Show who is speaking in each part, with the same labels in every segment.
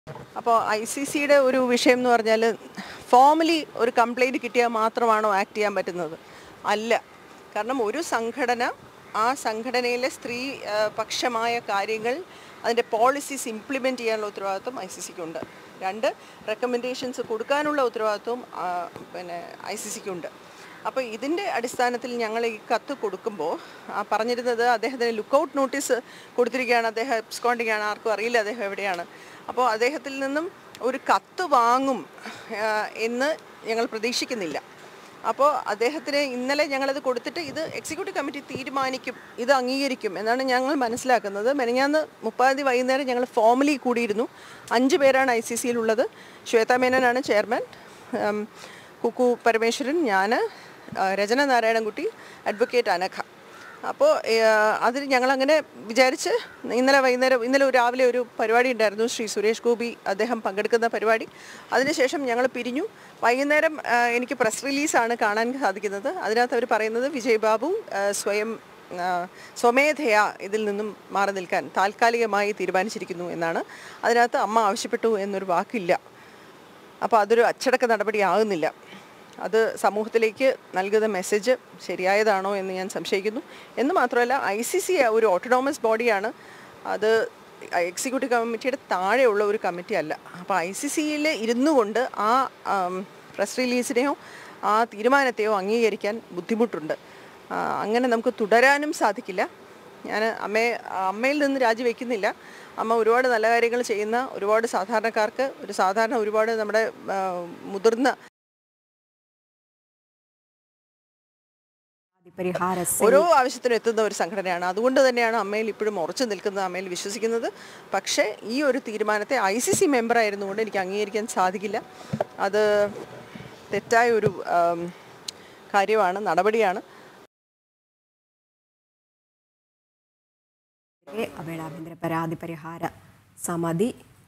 Speaker 1: അപ്പോൾ I C സിയുടെ ഒരു വിഷയം എന്ന് പറഞ്ഞാൽ ഫോമലി ഒരു കംപ്ലൈൻറ്റ് കിട്ടിയാൽ മാത്രമാണോ ആക്ട് ചെയ്യാൻ പറ്റുന്നത് അല്ല കാരണം ഒരു സംഘടന ആ സംഘടനയിലെ സ്ത്രീ ആ, പക്ഷമായ കാര്യങ്ങൾ അതിൻ്റെ പോളിസീസ് ഇംപ്ലിമെൻറ്റ് ചെയ്യാനുള്ള ഉത്തരവാദിത്വം ഐ സി സിക്കുണ്ട് രണ്ട് റെക്കമെൻഡേഷൻസ് കൊടുക്കാനുള്ള ഉത്തരവാദിത്വം ആ, പിന്നെ ഐ സി സിക്കുണ്ട് അപ്പോൾ ഇതിൻ്റെ അടിസ്ഥാനത്തിൽ ഞങ്ങൾ ഈ കത്ത് കൊടുക്കുമ്പോൾ ആ, പറഞ്ഞിരുന്നത് അദ്ദേഹത്തിന് ലുക്കൗട്ട് നോട്ടീസ് കൊടുത്തിരിക്കുകയാണ് അദ്ദേഹം എബ്സ്കോണ്ടിങ് ആണ് ആർക്കും അറിയില്ല അദ്ദേഹം എവിടെയാണ് അപ്പോൾ അദ്ദേഹത്തിൽ നിന്നും ഒരു കത്ത് വാങ്ങും ആ, എന്ന് ഞങ്ങൾ പ്രതീക്ഷിക്കുന്നില്ല അപ്പോൾ അദ്ദേഹത്തിന് ഇന്നലെ ഞങ്ങളത് കൊടുത്തിട്ട് ഇത് എക്സിക്യൂട്ടീവ് കമ്മിറ്റി തീരുമാനിക്കും ഇത് അംഗീകരിക്കും എന്നാണ് ഞങ്ങൾ മനസ്സിലാക്കുന്നത് മെനഞ്ഞാന്ന് മുപ്പതാം തീയതി വൈകുന്നേരം ഞങ്ങൾ ഫോമലി കൂടിയിരുന്നു അഞ്ച് പേരാണ് ഐ സി സിയിലുള്ളത് ശ്വേത മേനനാണ് ചെയർമാൻ ഉം, കുക്കു പരമേശ്വരൻ ഞാൻ രചന നാരായണൻകുട്ടി അഡ്വക്കേറ്റ് അനഘ അപ്പോൾ അതിൽ ഞങ്ങളങ്ങനെ വിചാരിച്ച് ഇന്നലെ വൈകുന്നേരം ഇന്നലെ ഒരു രാവിലെ ഒരു പരിപാടി ഉണ്ടായിരുന്നു ശ്രീ സുരേഷ് ഗോപി അദ്ദേഹം പങ്കെടുക്കുന്ന പരിപാടി അതിനുശേഷം ഞങ്ങൾ പിരിഞ്ഞു വൈകുന്നേരം ആ, എനിക്ക് പ്രസ് റിലീസാണ് കാണാൻ സാധിക്കുന്നത് അതിനകത്ത് അവർ പറയുന്നത് വിജയ് ബാബു ആ, സ്വയം ആ, സ്വമേധയാ ഇതിൽ നിന്നും മാറി നിൽക്കാൻ താൽക്കാലികമായി തീരുമാനിച്ചിരിക്കുന്നു എന്നാണ് അതിനകത്ത് അമ്മ ആവശ്യപ്പെട്ടു എന്നൊരു വാക്കില്ല അപ്പോൾ അതൊരു അച്ചടക്ക നടപടിയാകുന്നില്ല അത് സമൂഹത്തിലേക്ക് നൽകുന്ന മെസ്സേജ് ശരിയായതാണോ എന്ന് ഞാൻ സംശയിക്കുന്നു എന്ന് മാത്രമല്ല ഐ സി സി ഒരു ഓട്ടോണോമസ് ബോഡിയാണ് അത് എക്സിക്യൂട്ടീവ് കമ്മിറ്റിയുടെ താഴെയുള്ള ഒരു കമ്മിറ്റി അല്ല അപ്പോൾ ഐ സി സിയിൽ ഇരുന്നു കൊണ്ട് ആ പ്രസ് റിലീസിനെയോ ആ തീരുമാനത്തെയോ അംഗീകരിക്കാൻ ബുദ്ധിമുട്ടുണ്ട് ആ, അങ്ങനെ നമുക്ക് തുടരാനും സാധിക്കില്ല ഞാൻ അമ്മയെ അമ്മയിൽ നിന്ന് രാജിവെക്കുന്നില്ല അമ്മ ഒരുപാട് നല്ല കാര്യങ്ങൾ ചെയ്യുന്ന ഒരുപാട് സാധാരണക്കാർക്ക് ഒരു സാധാരണ ഒരുപാട് നമ്മുടെ ആ, മുതിർന്ന
Speaker 2: പരിഹാര
Speaker 1: ഓരോ ആവശ്യത്തിനും എത്തുന്ന ഒരു സംഘടനയാണ് അതുകൊണ്ട് തന്നെയാണ് അമ്മയിൽ ഇപ്പോഴും ഉറച്ചു നിൽക്കുന്നത് അമ്മയിൽ വിശ്വസിക്കുന്നത് പക്ഷേ ഈ ഒരു തീരുമാനത്തെ ഐ സി സി മെമ്പറായിരുന്നുകൊണ്ട് എനിക്ക് അംഗീകരിക്കാൻ സാധിക്കില്ല അത് തെറ്റായ ഒരു ആം, കാര്യമാണ് നടപടിയാണ്
Speaker 2: അവയുടെ ആഭ്യന്തര പരാതി പരിഹാര സമിതി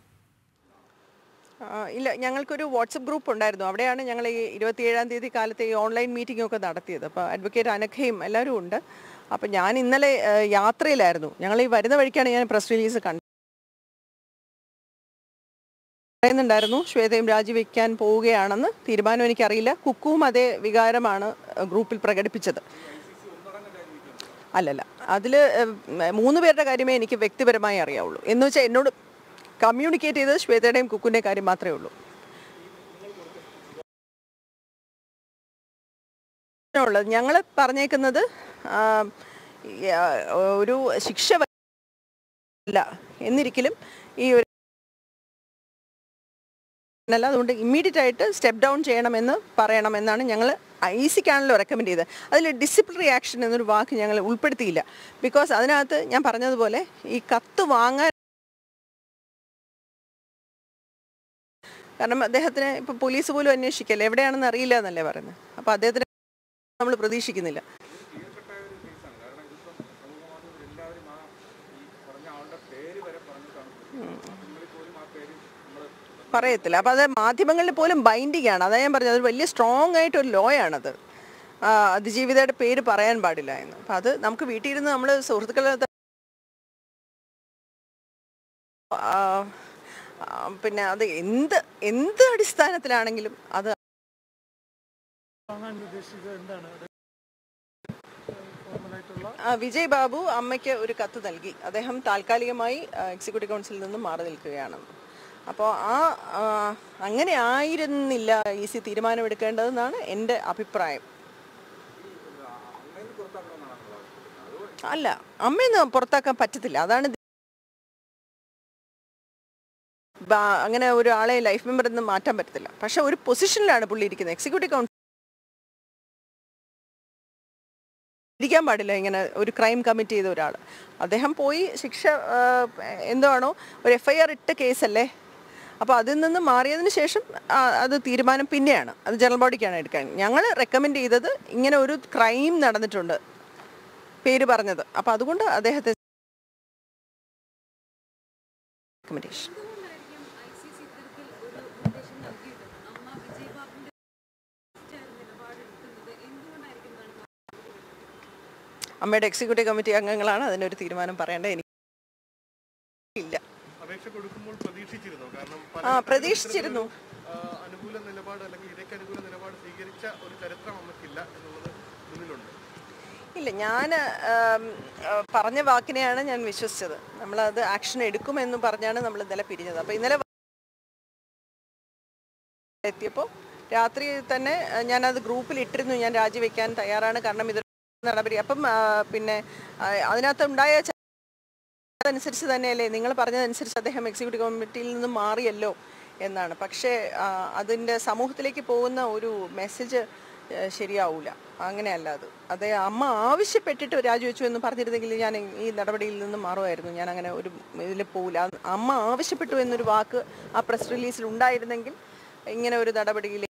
Speaker 1: ആ, ഇല്ല ഞങ്ങൾക്കൊരു വാട്സപ്പ് ഗ്രൂപ്പ് ഉണ്ടായിരുന്നു അവിടെയാണ് ഞങ്ങൾ ഈ ഇരുപത്തിയേഴാം തീയതി കാലത്തെ ഈ ഓൺലൈൻ മീറ്റിംഗ് ഒക്കെ നടത്തിയത് അപ്പോൾ അഡ്വക്കേറ്റ് അനഘയും എല്ലാവരും ഉണ്ട് അപ്പോൾ ഞാൻ ഇന്നലെ ആ, യാത്രയിലായിരുന്നു ഞങ്ങൾ ഈ വരുന്ന വഴിക്കാണ് ഞാൻ പ്രസ് റിലീസ് കണ്ടത് പറയുന്നുണ്ടായിരുന്നു ശ്വേതയും രാജിവെക്കാൻ പോവുകയാണെന്ന് തീരുമാനം എനിക്കറിയില്ല കുക്കുവും അതേ വികാരമാണ് ആ, ഗ്രൂപ്പിൽ പ്രകടിപ്പിച്ചത് അല്ലല്ല അതിൽ മൂന്ന് പേരുടെ കാര്യമേ എനിക്ക് വ്യക്തിപരമായി അറിയാവുള്ളൂ എന്ന് വെച്ചാൽ എന്നോട് കമ്മ്യൂണിക്കേറ്റ് ചെയ്തത് ശ്വേതയുടെയും കുക്കുൻ്റെയും കാര്യം മാത്രമേ ഉള്ളൂ ഉള്ളത് ഞങ്ങൾ പറഞ്ഞേക്കുന്നത് ആ, ഈ, ആ, ഒരു ശിക്ഷ വ- അല്ല എന്നിരിക്കലും ഈ ഒരു അല്ല അതുകൊണ്ട് ഇമ്മീഡിയറ്റ് ആയിട്ട് സ്റ്റെപ്പ് ഡൗൺ ചെയ്യണമെന്ന് പറയണമെന്നാണ് ഞങ്ങൾ ഐ സിക്കാണല്ലോ റെക്കമെൻഡ് ചെയ്തത് അതിൽ ഡിസിപ്ലിനറി ആക്ഷൻ എന്നൊരു വാക്ക് ഞങ്ങൾ ഉൾപ്പെടുത്തിയില്ല ബിക്കോസ് അതിനകത്ത് ഞാൻ പറഞ്ഞതുപോലെ ഈ കത്ത് വാങ്ങാൻ കാരണം അദ്ദേഹത്തിന് ഇപ്പോൾ പോലീസ് പോലും അന്വേഷിക്കല്ലേ എവിടെയാണെന്ന് അറിയില്ല എന്നല്ലേ പറയുന്നത് അപ്പോൾ അദ്ദേഹത്തിന് നമ്മൾ പ്രതീക്ഷിക്കുന്നില്ല പറയത്തില്ല അപ്പോൾ അത് മാധ്യമങ്ങളിൽ പോലും ബൈൻഡിങ് ആണ് അതാ ഞാൻ പറഞ്ഞത് അത് വലിയ സ്ട്രോങ് ആയിട്ട് ഒരു ലോ ആണത് ആ, അതിജീവിതയുടെ പേര് പറയാൻ പാടില്ല എന്ന് അപ്പം അത് നമുക്ക് വീട്ടിൽ ഇരുന്ന് നമ്മൾ സുഹൃത്തുക്കളെ ആ, ആ, പിന്നെ അത് എന്ത് എന്ത് അടിസ്ഥാനത്തിലാണെങ്കിലും അത് ആ, വിജയ് ബാബു അമ്മയ്ക്ക് ഒരു കത്ത് നൽകി അദ്ദേഹം താൽക്കാലികമായി ആ, എക്സിക്യൂട്ടീവ് കൗൺസിലിൽ നിന്നും മാറി നിൽക്കുകയാണ് അപ്പോൾ ആ ആ, അങ്ങനെ ആയിരുന്നില്ല ഈ സി തീരുമാനമെടുക്കേണ്ടതെന്നാണ് എൻ്റെ അഭിപ്രായം അല്ല അമ്മയൊന്ന് പുറത്താക്കാൻ പറ്റത്തില്ല അതാണ് ഇത്. ബാ- അങ്ങനെ ഒരാളെ ലൈഫ് മെമ്പർ എന്ന് മാറ്റാൻ പറ്റത്തില്ല പക്ഷെ ഒരു പൊസിഷനിലാണ് പുള്ളി ഇരിക്കുന്നത് എക്സിക്യൂട്ടീവ് കൗൺസിൽ ഇരിക്കാൻ പാടില്ല ഇങ്ങനെ ഒരു ക്രൈം കമ്മിറ്റ് ചെയ്ത ഒരാൾ അദ്ദേഹം പോയി ശിക്ഷ ആ, എന്താണോ ഒരു എഫ് ഐ ആർ ഇട്ട കേസല്ലേ അപ്പോൾ അതിൽ നിന്ന് മാറിയതിന് ശേഷം ആ, അത് തീരുമാനം പിന്നെയാണ് അത് ജനറൽ ബോഡിക്കാണ് എടുക്കാൻ ഞങ്ങൾ റെക്കമെൻഡ് ചെയ്തത് ഇങ്ങനെ ഒരു ക്രൈം നടന്നിട്ടുണ്ട് പേര് പറഞ്ഞത് അപ്പോൾ അതുകൊണ്ട് അദ്ദേഹത്തെ റെക്കമെൻഡേഷൻ അമ്മയുടെ എക്സിക്യൂട്ടീവ് കമ്മിറ്റി അംഗങ്ങളാണ് അതിനൊരു തീരുമാനം പറയേണ്ടത് എനിക്ക് ഇല്ല
Speaker 3: അപേക്ഷ കൊടുക്കുമ്പോൾ പ്രതീക്ഷിച്ചിരുന്നോ കാരണം
Speaker 1: ആ പ്രതീക്ഷിച്ചിരുന്നു
Speaker 3: ആ, അനുകൂല നിലപാട് അല്ലെങ്കിൽ ഇടയ്ക്ക് അനുകൂല നിലപാട് സ്വീകരിച്ച ഒരു ചരിത്രം നമുക്കില്ല എന്നുള്ളത് മുന്നിലുണ്ട്
Speaker 1: ഇല്ല ഞാൻ പറഞ്ഞ വാക്കിനെയാണ് ഞാൻ വിശ്വസിച്ചത് നമ്മളത് ആക്ഷൻ എടുക്കുമെന്ന് പറഞ്ഞാണ് നമ്മൾ ഇന്നലെ പിരിഞ്ഞത് അപ്പോൾ ഇന്നലെ എത്തിയപ്പോൾ രാത്രി തന്നെ ആ, ഞാനത് ഗ്രൂപ്പിൽ ഇട്ടിരുന്നു ഞാൻ രാജിവെക്കാൻ തയ്യാറാണ് കാരണം ഇത് നടപടി അപ്പം ആ, പിന്നെ ആ, അതിനകത്ത് ഉണ്ടായ ച- അതനുസരിച്ച് തന്നെയല്ലേ നിങ്ങൾ പറഞ്ഞതനുസരിച്ച് അദ്ദേഹം എക്സിക്യൂട്ടീവ് കമ്മിറ്റിയിൽ നിന്നും മാറിയല്ലോ എന്നാണ് പക്ഷേ ആ, അതിൻ്റെ സമൂഹത്തിലേക്ക് പോകുന്ന ഒരു മെസ്സേജ് ശരിയാവൂല അങ്ങനെയല്ല അത് അതെ അമ്മ ആവശ്യപ്പെട്ടിട്ട് രാജിവെച്ചു എന്ന് പറഞ്ഞിരുന്നെങ്കിൽ ഞാൻ ഈ നടപടിയിൽ നിന്ന് മാറുമായിരുന്നു ഞാൻ അങ്ങനെ ഒരു ഇതിൽ പോകില്ല അത് അമ്മ ആവശ്യപ്പെട്ടു എന്നൊരു വാക്ക് ആ പ്രസ് റിലീസിൽ ഉണ്ടായിരുന്നെങ്കിൽ ഇങ്ങനെ ഒരു നടപടിയിൽ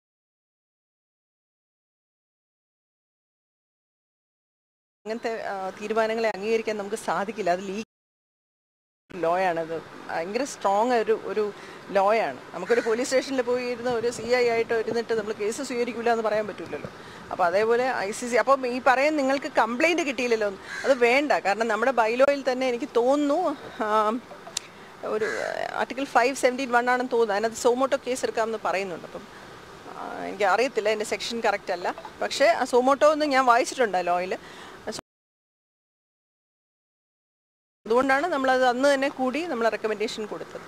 Speaker 1: അങ്ങനത്തെ ആ, തീരുമാനങ്ങളെ അംഗീകരിക്കാൻ നമുക്ക് സാധിക്കില്ല അത് ലീ ലോയാണത് ഭയങ്കര സ്ട്രോങ് ഒരു ഒരു ലോയാണ് നമുക്കൊരു പോലീസ് സ്റ്റേഷനിൽ പോയി ഇരുന്ന് ഒരു സി ഐ ആയിട്ട് ഇരുന്നിട്ട് നമ്മൾ കേസ് സ്വീകരിക്കില്ല എന്ന് പറയാൻ പറ്റില്ലല്ലോ അപ്പോൾ അതേപോലെ ഐ സി സി അപ്പം ഈ പറയാൻ നിങ്ങൾക്ക് കംപ്ലൈൻറ്റ് കിട്ടിയില്ലല്ലോ അത് വേണ്ട കാരണം നമ്മുടെ ബൈലോയിൽ തന്നെ എനിക്ക് തോന്നുന്നു ആ, ഒരു ആർട്ടിക്കിൾ ഫൈവ് സെവൻറ്റീൻ വൺ ആണെന്ന് തോന്നുന്നു അതിനകത്ത് സോമോട്ടോ കേസ് എടുക്കാമെന്ന് പറയുന്നുണ്ട് അപ്പം ആ, എനിക്ക് അറിയത്തില്ല എൻ്റെ സെക്ഷൻ കറക്റ്റ് അല്ല പക്ഷേ ആ സോമോട്ടോ എന്ന് ഞാൻ വായിച്ചിട്ടുണ്ട് ലോയിൽ അതുകൊണ്ടാണ് നമ്മളത് അന്ന് തന്നെ കൂടി നമ്മൾ റെക്കമെൻഡേഷൻ കൊടുത്തത്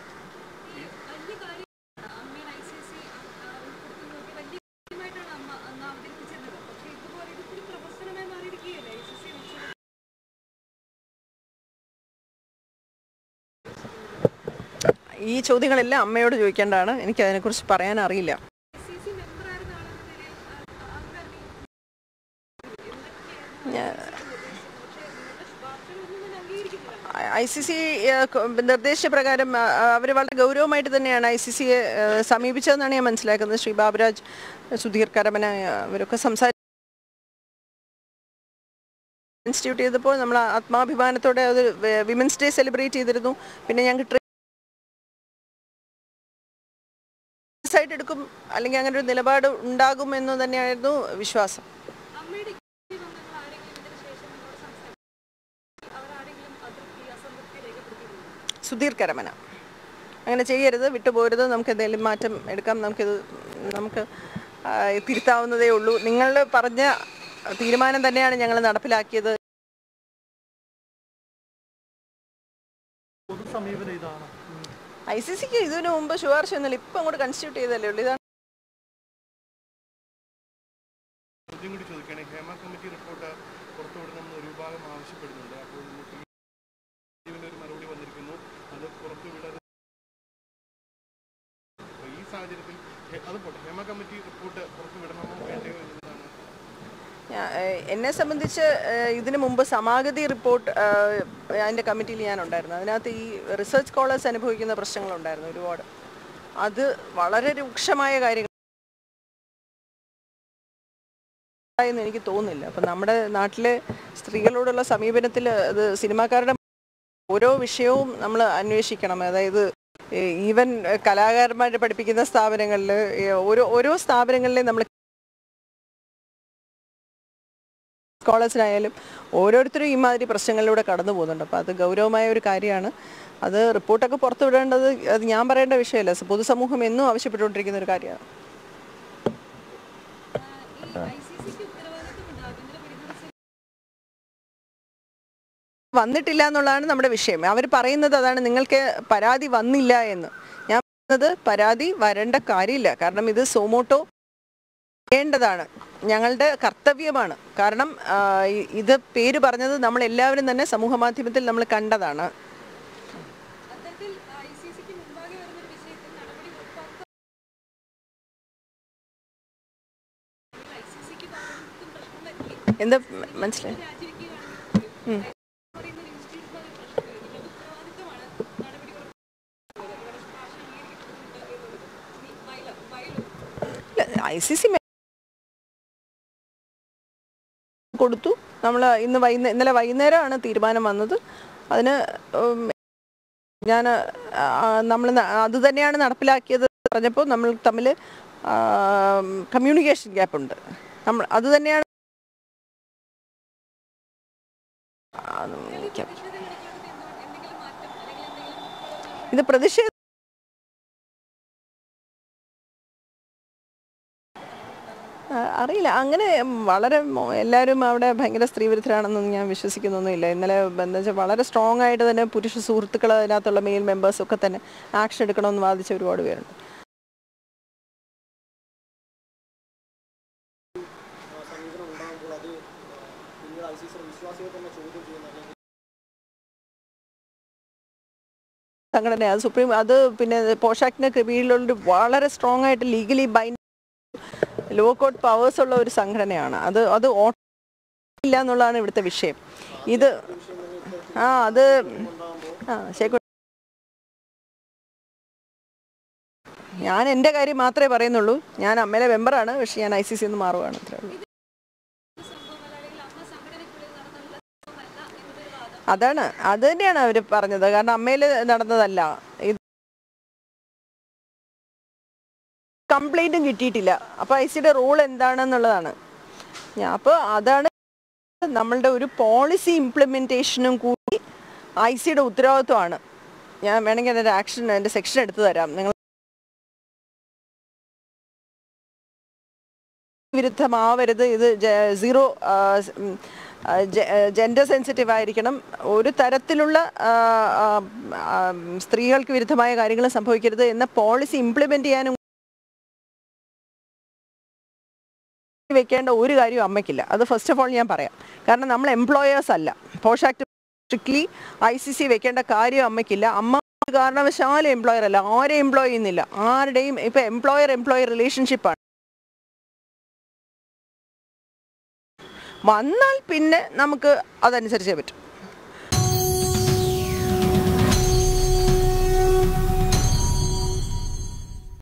Speaker 1: ഈ ചോദ്യങ്ങളെല്ലാം അമ്മയോട് ചോദിക്കേണ്ടതാണ് എനിക്ക് അതിനെക്കുറിച്ച് പറയാൻ അറിയില്ല ഐ സി സി നിർദ്ദേശപ്രകാരം അവർ വളരെ ഗൗരവമായിട്ട് തന്നെയാണ് ഐ സി സിയെ സമീപിച്ചതെന്നാണ് ഞാൻ മനസ്സിലാക്കുന്നത് ശ്രീ ബാബുരാജ് സുധീർ കരമന അവരൊക്കെ സംസാരിച്ചു ഇൻസ്റ്റിറ്റ്യൂട്ട് ചെയ്തപ്പോൾ നമ്മൾ ആത്മാഭിമാനത്തോടെ അത് വിമൻസ് ഡേ സെലിബ്രേറ്റ് ചെയ്തിരുന്നു പിന്നെ ഞങ്ങൾക്ക് ആയിട്ട് എടുക്കും അല്ലെങ്കിൽ അങ്ങനെ ഒരു നിലപാട് ഉണ്ടാകും എന്ന് തന്നെയായിരുന്നു വിശ്വാസം സുധീർ കരമന അങ്ങനെ ചെയ്യരുത് വിട്ടുപോരുത് നമുക്ക് എന്തെങ്കിലും മാറ്റം എടുക്കാം നമുക്കിത് നമുക്ക് ആ, തിരുത്താവുന്നതേ ഉള്ളൂ നിങ്ങൾ പറഞ്ഞ തീരുമാനം തന്നെയാണ് ഞങ്ങൾ നടപ്പിലാക്കിയത്
Speaker 3: പൊതു സമീപനം ഇതാണ്
Speaker 1: ഐ സി സിക്ക് ഇതിനു മുമ്പ് ശുപാർശ ഒന്നുമില്ല ഇപ്പം അങ്ങോട്ട് കൺസ്റ്റിറ്റ്യൂട്ട് ചെയ്തല്ലേ ഉള്ളൂ ഇതാണ്
Speaker 3: ചോദ്യം കൂടി ചോദിക്കുകയാണെങ്കിൽ ഹേമ കമ്മിറ്റി റിപ്പോർട്ട് പുറത്തുവിടണമെന്ന് ഒരു വിഭാഗം ആവശ്യപ്പെടുന്നുണ്ട് അപ്പോൾ നമുക്ക് ഇതിന്റെ ഒരു മറുപടി വന്നിരിക്കുന്നു അത് പുറത്തുവിടാൻ അപ്പോൾ ഈ സാഹചര്യത്തിൽ ഹെ- അത് പോട്ടെ ഹേമ കമ്മിറ്റി റിപ്പോർട്ട് പുറത്തുവിടണമോ വേണ്ടയോ എന്നതാണ്
Speaker 1: ഞാ- ഏഹ് എന്നെ സംബന്ധിച്ച് ഏഹ് ഇതിനു മുമ്പ് സമാഗതി റിപ്പോർട്ട് ഏഹ് അതിൻ്റെ കമ്മിറ്റിയിൽ ഞാനുണ്ടായിരുന്നു അതിനകത്ത് ഈ റിസർച്ച് സ്കോളേഴ്സ് അനുഭവിക്കുന്ന പ്രശ്നങ്ങളുണ്ടായിരുന്നു ഒരുപാട് അത് വളരെ രൂക്ഷമായ കാര്യങ്ങൾ എന്ന് എനിക്ക് തോന്നുന്നില്ല അപ്പം നമ്മുടെ നാട്ടിലെ സ്ത്രീകളോടുള്ള സമീപനത്തിൽ അത് സിനിമാക്കാരുടെ ഓരോ വിഷയവും നമ്മൾ അന്വേഷിക്കണം അതായത് ഈവൻ കലാകാരന്മാരെ പഠിപ്പിക്കുന്ന സ്ഥാപനങ്ങളിൽ ഓരോ ഓരോ സ്ഥാപനങ്ങളിലെയും നമ്മൾ സ്കോളേഴ്സിനായാലും ഓരോരുത്തരും ഈ മാതിരി പ്രശ്നങ്ങളിലൂടെ കടന്നു പോകുന്നുണ്ട് അപ്പോൾ അത് ഗൗരവമായ ഒരു കാര്യമാണ് അത് റിപ്പോർട്ടൊക്കെ പുറത്തുവിടേണ്ടത് അത് ഞാൻ പറയേണ്ട വിഷയമല്ല പൊതുസമൂഹം എന്നും ആവശ്യപ്പെട്ടുകൊണ്ടിരിക്കുന്ന ഒരു കാര്യമാണ് വന്നിട്ടില്ല എന്നുള്ളതാണ് നമ്മുടെ വിഷയം അവർ പറയുന്നത് അതാണ് നിങ്ങൾക്ക് പരാതി വന്നില്ല എന്ന് ഞാൻ പറയുന്നത് പരാതി വരേണ്ട കാര്യമില്ല കാരണം ഇത് സോമോട്ടോ ചെയ്യേണ്ടതാണ് ഞങ്ങളുടെ കർത്തവ്യമാണ് കാരണം ആ, ഇ- ഇത് പേര് പറഞ്ഞത് നമ്മൾ എല്ലാവരും തന്നെ സമൂഹ മാധ്യമത്തിൽ നമ്മൾ കണ്ടതാണ് എന്താ മ- മനസ്സിലായി ഉം. ഐ സി സി കൊടുത്തു നമ്മൾ ഇന്ന് വൈകുന്നേ ഇന്നലെ വൈകുന്നേരമാണ് തീരുമാനം വന്നത് അതിന് ഞാൻ നമ്മൾ അത് തന്നെയാണ് നടപ്പിലാക്കിയത് പറഞ്ഞപ്പോൾ നമ്മൾ തമ്മിൽ കമ്മ്യൂണിക്കേഷൻ ഗ്യാപ്പ് ഉണ്ട് നമ്മൾ അത് തന്നെയാണ് ആ, എനിക്ക് ഇത് പ്രതിഷേധ ആ, അറിയില്ല അങ്ങനെ വളരെ മോ- എല്ലാവരും അവിടെ ഭയങ്കര സ്ത്രീവിരുദ്ധരാണെന്നൊന്നും ഞാൻ വിശ്വസിക്കുന്നൊന്നുമില്ല ഇന്നലെ എന്താ വെച്ചാൽ വളരെ സ്ട്രോങ് ആയിട്ട് തന്നെ പുരുഷ സുഹൃത്തുക്കൾ അതിനകത്തുള്ള മെയിൽ മെമ്പേഴ്സൊക്കെ തന്നെ ആക്ഷൻ എടുക്കണമെന്ന് വാദിച്ച ഒരുപാട് പേരുണ്ട് സംഘടന അത് സുപ്രീം അത് പിന്നെ പോഷാക്കിന് കീഴിലുള്ള വളരെ സ്ട്രോങ് ആയിട്ട് legally bind law code powers ഉള്ള ഒരു സംഘടനയാണ് അത് അത് ഓ- ഇല്ല എന്നുള്ളതാണ് ഇവിടുത്തെ വിഷയം ഇത് ആ അത് ആ ശരി ഞാൻ എൻ്റെ കാര്യം മാത്രമേ പറയുന്നുള്ളൂ ഞാൻ അമ്മയിലെ മെമ്പറാണ് പക്ഷെ ഞാൻ ഐ സി സി നിന്ന് മാറുകയാണ് അത്രേ ഉള്ളൂ അതാണ് അത് തന്നെയാണ് അവർ പറഞ്ഞത് കാരണം അമ്മയിൽ നടന്നതല്ല ഇത് കംപ്ലൈൻറ്റും കിട്ടിയിട്ടില്ല അപ്പോൾ ഐ സിയുടെ റൂൾ എന്താണെന്നുള്ളതാണ് ഞാൻ അപ്പോൾ അതാണ് നമ്മളുടെ ഒരു പോളിസി ഇംപ്ലിമെൻറ്റേഷനും കൂടി ഐ സിയുടെ ഉത്തരവാദിത്വമാണ് ഞാൻ വേണമെങ്കിൽ അതിൻ്റെ ആക്ഷൻ അതിൻ്റെ സെക്ഷൻ എടുത്തു തരാം നിങ്ങൾ വിരുദ്ധമാവരുത് ഇത് സീറോ ജെൻഡർ സെൻസിറ്റീവ് ആയിരിക്കണം ഒരു തരത്തിലുള്ള ആ, ആ, ആ, സ്ത്രീകൾക്ക് വിരുദ്ധമായ കാര്യങ്ങൾ സംഭവിക്കരുത് എന്ന പോളിസി ഇംപ്ലിമെൻ്റ് ചെയ്യാനും വെക്കേണ്ട ഒരു കാര്യവും അമ്മയ്ക്കില്ല അത് ഫസ്റ്റ് ഓഫ് ഓൾ ഞാൻ പറയാം കാരണം നമ്മൾ എംപ്ലോയേഴ്സ് അല്ല POSH act strictly I C C വെക്കേണ്ട കാര്യം അമ്മയ്ക്കില്ല അമ്മ ഒരു കാരണവശാലും എംപ്ലോയർ അല്ല ആരെയും എംപ്ലോയ് ചെയ്യുന്നില്ല ആരുടെയും ഇപ്പം എംപ്ലോയർ എംപ്ലോയർ റിലേഷൻഷിപ്പാണ് വന്നാൽ പിന്നെ നമുക്ക് അതനുസരിച്ചേ പറ്റും